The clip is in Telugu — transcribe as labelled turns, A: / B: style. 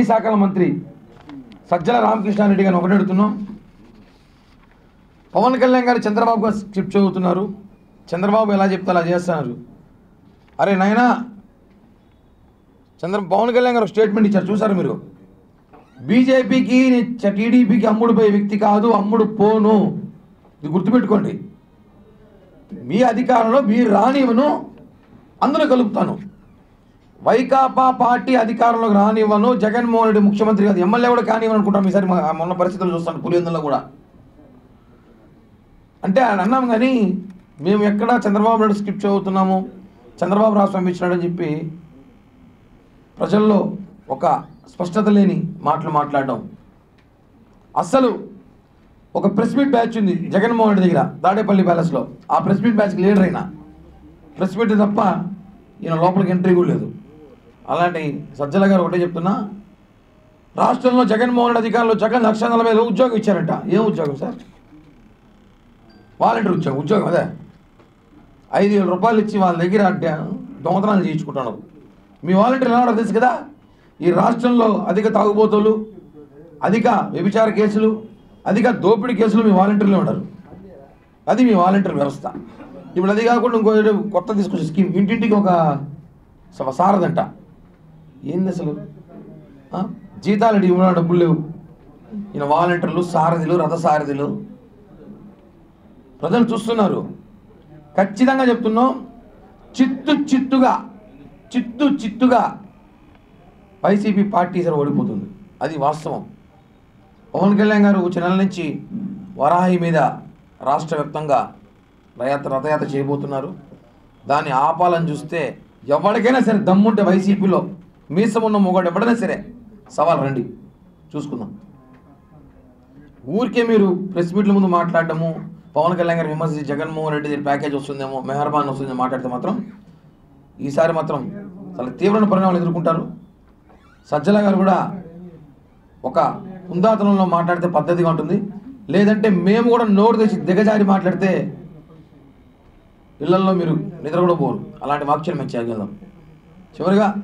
A: శాఖల మంత్రి సజ్జల రామకృష్ణారెడ్డి గారిని ఒకటి అడుగుతున్నాం పవన్ కళ్యాణ్ గారు చంద్రబాబు గారు స్క్రిప్ట్ చదువుతున్నారు చంద్రబాబు ఎలా చెప్తే అలా చేస్తున్నారు అరే నాయనా చంద్ర పవన్ కళ్యాణ్ గారు ఒక స్టేట్మెంట్ ఇచ్చారు చూసారు మీరు బీజేపీకి టీడీపీకి అమ్ముడు పోయే వ్యక్తి కాదు అమ్ముడు పోను ఇది గుర్తుపెట్టుకోండి మీ అధికారంలో మీరు రానివ్వను అందులో కలుపుతాను వైకాపా పార్టీ అధికారంలోకి రానివ్వను జగన్మోహన్ రెడ్డి ముఖ్యమంత్రి కాదు ఎమ్మెల్యే కూడా కానివ్వను అనుకుంటాం ఈసారి మా- మొన్న పరిస్థితులు చూస్తాను పులివెందులో కూడా అంటే ఆయన అన్నాం కానీ మేము ఎక్కడ చంద్రబాబు నాయుడు స్క్రిప్ట్ చదువుతున్నాము చంద్రబాబు రాష్ట్రం పంపించినాడని చెప్పి ప్రజల్లో ఒక స్పష్టత లేని మాటలు మాట్లాడడం అస్సలు ఒక ప్రెస్ మీట్ బ్యాచ్ ఉంది జగన్మోహన్ రెడ్డి దగ్గర దాడేపల్లి ప్యాలెస్లో ఆ ప్రెస్ మీట్ బ్యాచ్కి లీడర్ అయినా ప్రెస్ మీట్ తప్ప ఈయన లోపలికి ఎంట్రీ కూడా లేదు అలాంటి సజ్జల గారు ఒకటే చెప్తున్నా రాష్ట్రంలో జగన్మోహన్ రెడ్డి అధికారంలో జగన్ లక్ష నలభై వేలు ఉద్యోగం ఇచ్చారంట ఏం ఉద్యోగం సార్ వాలంటీర్ ఉద్యోగం ఉద్యోగం అదే ఐదు వేల రూపాయలు ఇచ్చి వాళ్ళ దగ్గర డ- దొంగతనాలు చేయించుకుంటున్నారు మీ వాలంటీర్ ఎలా ఉన్నారో తెలుసు కదా ఈ రాష్ట్రంలో అధిక తాగుబోతులు అధిక వ్యభిచార కేసులు అధిక దోపిడీ కేసులు మీ వాలంటీర్లో ఉన్నారు అది మీ వాలంటీర్ వ్యవస్థ ఇప్పుడు అది కాకుండా ఇంకో ఏదో కొత్త తీసుకొచ్చే స్కీమ్ ఇంటింటికి ఒక స- సారదంట ఏంది అసలు ఆ? జీతాలు అడిగి ఇవ్వడం డబ్బులు లేవు ఈయన వాలంటీర్లు సారథులు రథసారథులు ప్రజలు చూస్తున్నారు ఖచ్చితంగా చెప్తున్నాం చిత్తు చిత్తుగా చిత్తు చిత్తుగా వైసీపీ పార్టీ సరే ఓడిపోతుంది అది వాస్తవం పవన్ కళ్యాణ్ గారు వచ్చే నెల నుంచి వరాహి మీద రాష్ట్ర వ్యాప్తంగా రథయాత్ర రథయాత్ర చేయబోతున్నారు దాన్ని ఆపాలని చూస్తే ఎవరికైనా సరే దమ్ముంటే వైసీపీలో మీసం ఉన్న మొగాడు ఎవడైనా సరే సవాల్ రండి చూసుకుందాం ఊరికే మీరు ప్రెస్ మీట్ల ముందు మాట్లాడటము పవన్ కళ్యాణ్ గారు విమర్శించి జగన్మోహన్ రెడ్డి దగ్గర ప్యాకేజ్ వస్తుందేమో మెహర్బాన్ వస్తుందేమో మాట్లాడితే మాత్రం ఈసారి మాత్రం చాలా తీవ్రమైన పరిణామాలు ఎదుర్కొంటారు సజ్జల గారు కూడా ఒక హుందాతనంలో మాట్లాడితే పద్ధతిగా ఉంటుంది లేదంటే మేము కూడా నోరు తెచ్చి దిగజారి మాట్లాడితే ఇళ్లలో మీరు నిద్ర కూడా పోరు అలాంటి వాక్యాలు మేము చేయగలం చివరిగా